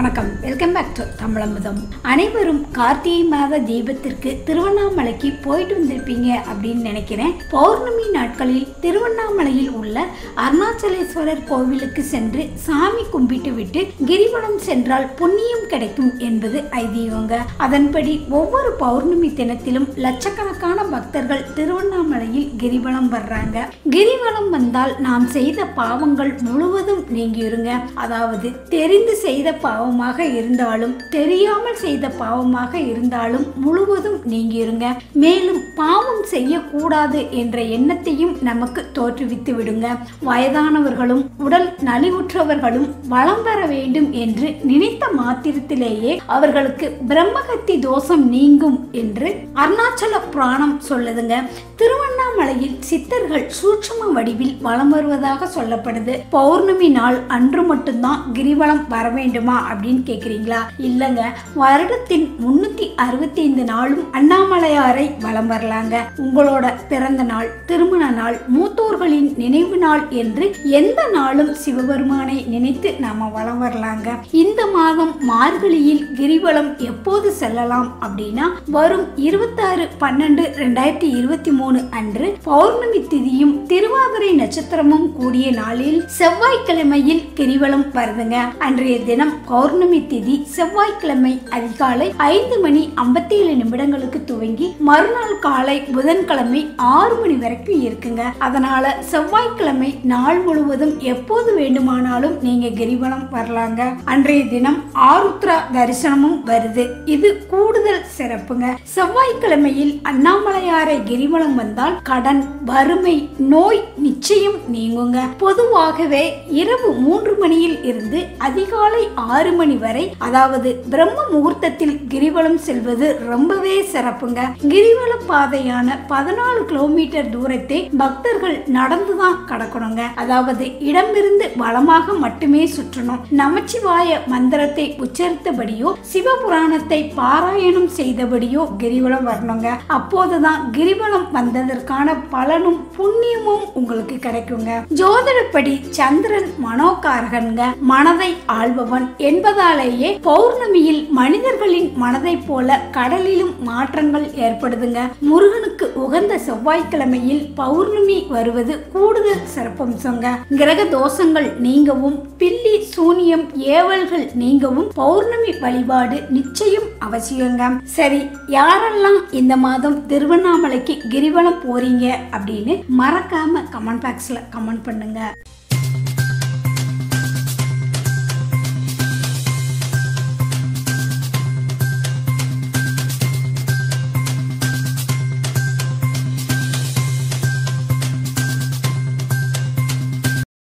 வணக்கம் welcome back to தமிழமுதம் அனைவரும் கார்த்திகை மாத தீபத்திற்கு திருவண்ணாமலைக்கு போயிட்டு வந்திருப்பீங்க அப்படின்னு நினைக்கிறேன் பௌர்ணமி நாட்களில் திருவண்ணாமலையில் உள்ள அருணாச்சலேஸ்வரர் கோவிலுக்கு சென்று சாமி கும்பிட்டு விட்டு கிரிவலம் சென்றால் புண்ணியம் கிடைக்கும் என்பது ஐதீகங்க அதன்படி ஒவ்வொரு பௌர்ணமி தினத்திலும் லட்சக்கணக்கான பக்தர்கள் திருவண்ணாமலையில் கிரிவலம் வர்றாங்க கிரிவலம் வந்தால் நாம் செய்த பாவங்கள் முழுவதும் நீங்கிருங்க அதாவது தெரிந்து செய்த பாவமாக இருந்தாலும் தெரியாமல் செய்த பாவமாக இருந்தாலும் முழுவதும் நீங்கிருங்க மேலும் பாவம் செய்யக்கூடாது என்ற எண்ணத்தையும் நமக்கு தோற்றுவித்து விடுங்க வயதானவர்களும் உடல் நலிவுற்றவர்களும் வளம் பெற வேண்டும் என்று நினைத்த மாத்திரத்திலேயே அவர்களுக்கு பிரம்மகத்தி தோஷம் நீங்கும் என்று அருணாச்சல புராணம் சொல்லுதுங்க திருவண்ணாமலையில் சித்தர்கள் சூட்சும வடிவில் வலம் வருவதாக சொல்லப்படுது பௌர்ணமி நாள் அன்று மட்டும்தான் கிரிவலம் வர வேண்டுமா அப்படின்னு கேக்குறீங்களா இல்லைங்க வருடத்தின் முன்னூத்தி அறுபத்தி ஐந்து நாளும் அண்ணாமலையாரை வலம் வரலாங்க உங்களோட பிறந்த நாள் திருமண நாள் மூத்தோர்களின் நினைவு நாள் என்று எந்த நாளும் சிவபெருமானை நினைத்து நாம வலம் வரலாங்க இந்த மாதம் மார்கழியில் கிரிவலம் எப்போது செல்லலாம் அப்படின்னா வரும் இருபத்தாறு பன்னெண்டு ரெண்டாயிரத்தி இருபத்தி மூணு அன்று பௌர்ணமி திதியும் திருவாதிரை நட்சத்திரமும் கூடிய நாளில் செவ்வாய்க்கிழமையில் கிரிவலம் வருதுங்க அன்றைய தினம் பௌர்ணமி திதி செவ்வாய்க்கிழமை அதிகாலை ஐந்து மணி ஐம்பத்தி ஏழு நிமிடங்களுக்கு துவங்கி மறுநாள் காலை புதன்கிழமை ஆறு மணி வரைக்கும் இருக்குங்க அதனால செவ்வாய்க்கிழமை நாள் முழுவதும் எப்போது வேண்டுமானாலும் நீங்க கிரிவலம் வரலாங்க அன்றைய தினம் ஆருத்ரா தரிசனமும் வருது இது கூடுதல் சிறப்புங்க செவ்வாய்க்கிழமையில் அண்ணாமலையாரை கிரிவலம் வந்தால் கடன் வறுமை நோய் நிச்சயம் நீங்குங்க பொதுவாகவே இரவு மூன்று மணியில் இருந்து அதிகாலை ஆறு மணி வரை அதாவது பிரம்ம முகூர்த்தத்தில் கிரிவலம் செல்வது ரொம்பவே சிறப்புங்க கிரிவல பாதையான பதினாலு கிலோமீட்டர் தூரத்தை பக்தர்கள் நடந்துதான் கடக்கணுங்க அதாவது இடமிருந்து வளமாக மட்டுமே சுற்றணும் நமச்சிவாய மந்திரத்தை உச்சரித்தபடியோ சிவபுராணத்தை பாராயணம் செய்தபடியோ கிரிவலம் வரணுங்க அப்போதுதான் கிரிவலம் வந்ததற்கான பலனும் புண்ணியமும் உங்களுக்கு கிடைக்குங்க ஜோதிடப்படி சந்திரன் மனோகாரகன்க மனதை ஆள்பவன் என்பதாலேயே பௌர்ணமியில் மனிதர்களின் மனதை போல கடலிலும் மாற்றங்கள் ஏற்படுதுங்க முருகனுக்கு உகந்த செவ்வாய்க்கிழமையில் பௌர்ணமி வருவது கூடுதல் சிறப்பம்சங்க கிரக தோஷங்கள் நீங்கவும் பில்லி சூனியம் ஏவல்கள் நீங்கவும் பௌர்ணமி வழிபாடு நிச்சயம் அவசியங்க சரி யாரெல்லாம் இந்த மாதம் திருவண்ணாமலைக்கு கிரிவலம் போறீங்க அப்படின்னு மறக்காம கமெண்ட் பாக்ஸ்ல கமெண்ட் பண்ணுங்க